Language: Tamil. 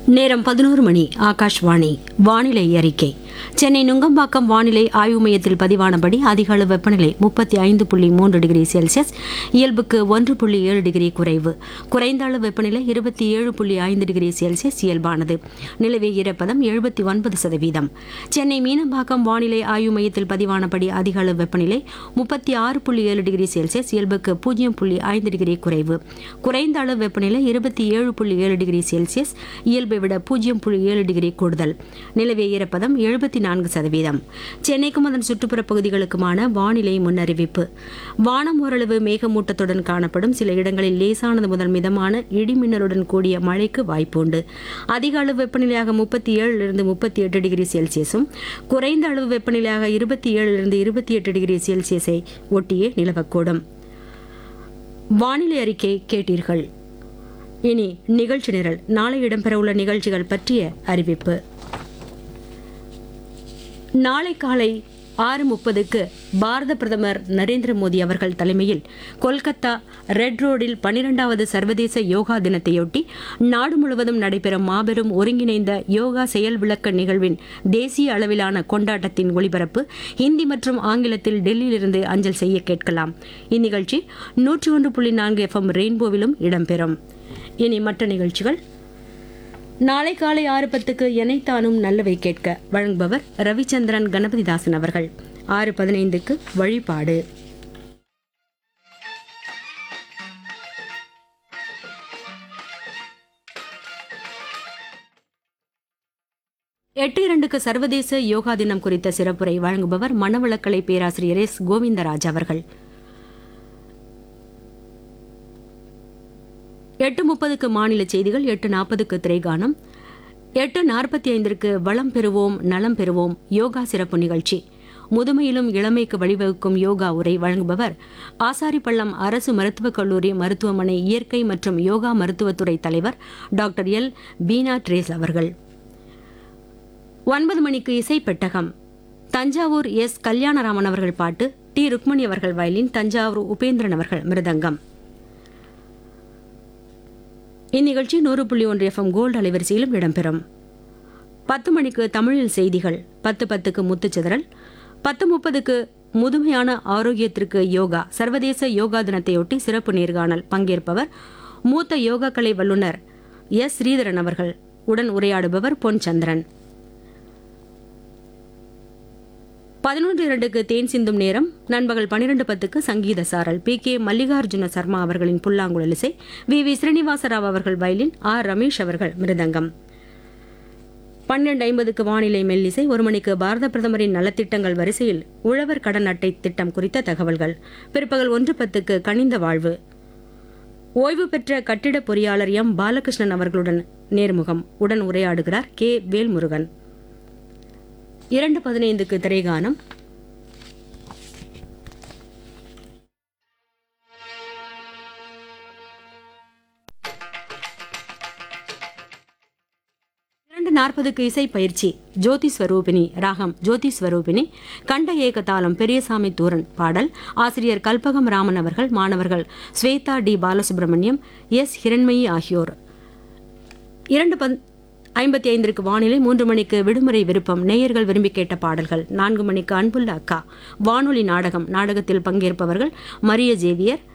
நேரம் பதினோரு மணி ஆகாஷ்வாணி வானிலை அறிக்கை சென்னை நுங்கம்பாக்கம் வானிலை ஆய்வு மையத்தில் பதிவானபடி அதிக அளவு வெப்பநிலை முப்பத்தி ஐந்து புள்ளி மூன்று டிகிரி செல்சியஸ் இயல்புக்கு ஒன்று புள்ளி ஏழு டிகிரி குறைவு குறைந்த அளவு வெப்பநிலை இருபத்தி ஏழு புள்ளி ஐந்து டிகிரி செல்சியஸ் இயல்பானது நிலவிய ஈரப்பதம் எழுபத்தி ஒன்பது சதவீதம் சென்னை மீனம்பாக்கம் வானிலை ஆய்வு மையத்தில் பதிவானபடி அதிக அளவு வெப்பநிலை முப்பத்தி ஆறு புள்ளி ஏழு டிகிரி செல்சியஸ் இயல்புக்கு பூஜ்ஜியம் புள்ளி ஐந்து டிகிரி குறைவு குறைந்த அளவு வெப்பநிலை இருபத்தி ஏழு புள்ளி ஏழு டிகிரி செல்சியஸ் இயல்பை விட பூஜ்ஜியம் புள்ளி ஏழு டிகிரி கூடுதல் நிலவிய ஈரப்பதம் எழுபத்தி நான்கு சதவீதம் சென்னைக்கும் அதன் சுற்றுப்புற பகுதிகளுக்குமான வானிலை முன்னறிவிப்பு வானம் ஓரளவு மேகமூட்டத்துடன் காணப்படும் சில இடங்களில் லேசானது முதல் மிதமான இடிமின்னலுடன் கூடிய மழைக்கு வாய்ப்புண்டு அதிக அளவு வெப்பநிலையாக முப்பத்தி ஏழிலிருந்து முப்பத்தி எட்டு டிகிரி செல்சியஸும் குறைந்த அளவு வெப்பநிலையாக இருபத்தி ஏழிலிருந்து இருபத்தி எட்டு டிகிரி செல்சியஸை ஒட்டியே நிலவக்கூடும் வானிலை அறிக்கை கேட்டீர்கள் இனி நிகழ்ச்சி நிரல் நாளை இடம்பெறவுள்ள நிகழ்ச்சிகள் பற்றிய அறிவிப்பு நாளை காலை ஆறு முப்பதுக்கு பாரத பிரதமர் நரேந்திர மோடி அவர்கள் தலைமையில் கொல்கத்தா ரெட் ரோடில் பனிரெண்டாவது சர்வதேச யோகா தினத்தையொட்டி நாடு முழுவதும் நடைபெறும் மாபெரும் ஒருங்கிணைந்த யோகா செயல் விளக்க நிகழ்வின் தேசிய அளவிலான கொண்டாட்டத்தின் ஒளிபரப்பு ஹிந்தி மற்றும் ஆங்கிலத்தில் டெல்லியிலிருந்து அஞ்சல் செய்ய கேட்கலாம் இந்நிகழ்ச்சி நூற்றி ஒன்று புள்ளி நான்கு எஃப்எம் ரெயின்போவிலும் இடம்பெறும் இனி மற்ற நிகழ்ச்சிகள் நாளை காலை ஆறு பத்துக்கு எனைத்தானும் நல்லவை கேட்க வழங்குபவர் ரவிச்சந்திரன் கணபதிதாசன் அவர்கள் ஆறு பதினைந்துக்கு வழிபாடு எட்டு இரண்டுக்கு சர்வதேச யோகா தினம் குறித்த சிறப்புரை வழங்குபவர் மனவளக்கலை பேராசிரியர் எஸ் கோவிந்தராஜ் அவர்கள் எட்டு முப்பதுக்கு மாநில செய்திகள் எட்டு நாற்பதுக்கு திரைகானம் எட்டு நாற்பத்தி ஐந்திற்கு வளம் பெறுவோம் நலம் பெறுவோம் யோகா சிறப்பு நிகழ்ச்சி முதுமையிலும் இளமைக்கு வழிவகுக்கும் யோகா உரை வழங்குபவர் ஆசாரிப்பள்ளம் அரசு மருத்துவக் கல்லூரி மருத்துவமனை இயற்கை மற்றும் யோகா மருத்துவத்துறை தலைவர் டாக்டர் எல் பீனா ட்ரேஸ் அவர்கள் ஒன்பது மணிக்கு இசை பெட்டகம் தஞ்சாவூர் எஸ் கல்யாணராமன் அவர்கள் பாட்டு டி ருக்மணி அவர்கள் வயலின் தஞ்சாவூர் உபேந்திரன் அவர்கள் மிருதங்கம் இந்நிகழ்ச்சி நூறு புள்ளி ஒன்று எஃப்எம் கோல்டு அலைவரிசையிலும் இடம்பெறும் பத்து மணிக்கு தமிழில் செய்திகள் பத்து பத்துக்கு முத்துச்சிதறல் பத்து முப்பதுக்கு முதுமையான ஆரோக்கியத்திற்கு யோகா சர்வதேச யோகா தினத்தையொட்டி சிறப்பு நேர்காணல் பங்கேற்பவர் மூத்த யோகா கலை வல்லுநர் எஸ் ஸ்ரீதரன் அவர்கள் உடன் உரையாடுபவர் பொன் சந்திரன் பதினொன்று இரண்டுக்கு தேன் சிந்தும் நேரம் நண்பகல் பன்னிரண்டு பத்துக்கு சங்கீத சாரல் பி கே மல்லிகார்ஜுன சர்மா அவர்களின் புல்லாங்குழல் இசை வி வி ஸ்ரீனிவாசராவ் அவர்கள் வயலின் ஆர் ரமேஷ் அவர்கள் மிருதங்கம் பன்னெண்டு ஐம்பதுக்கு வானிலை மெல்லிசை ஒரு மணிக்கு பாரத பிரதமரின் நலத்திட்டங்கள் வரிசையில் உழவர் கடன் அட்டை திட்டம் குறித்த தகவல்கள் பிற்பகல் ஒன்று பத்துக்கு கனிந்த வாழ்வு ஓய்வு பெற்ற கட்டிட பொறியாளர் எம் பாலகிருஷ்ணன் அவர்களுடன் நேர்முகம் உடன் உரையாடுகிறார் கே வேல்முருகன் இரண்டு பதினைந்துக்கு திரைகானம் இரண்டு நாற்பதுக்கு இசை பயிற்சி ஜோதி ஸ்வரூபிணி ராகம் ஜோதி ஸ்வரூபிணி கண்ட ஏகதாளம் பெரியசாமி தூரன் பாடல் ஆசிரியர் கல்பகம் ராமன் அவர்கள் மாணவர்கள் ஸ்வேதா டி பாலசுப்ரமணியம் எஸ் ஹிரண்மயி ஆகியோர் இரண்டு பந் ஐம்பத்தி ஐந்திற்கு வானிலை மூன்று மணிக்கு விடுமுறை விருப்பம் நேயர்கள் விரும்பி கேட்ட பாடல்கள் நான்கு மணிக்கு அன்புள்ள அக்கா வானொலி நாடகம் நாடகத்தில் பங்கேற்பவர்கள் மரிய ஜேவியர்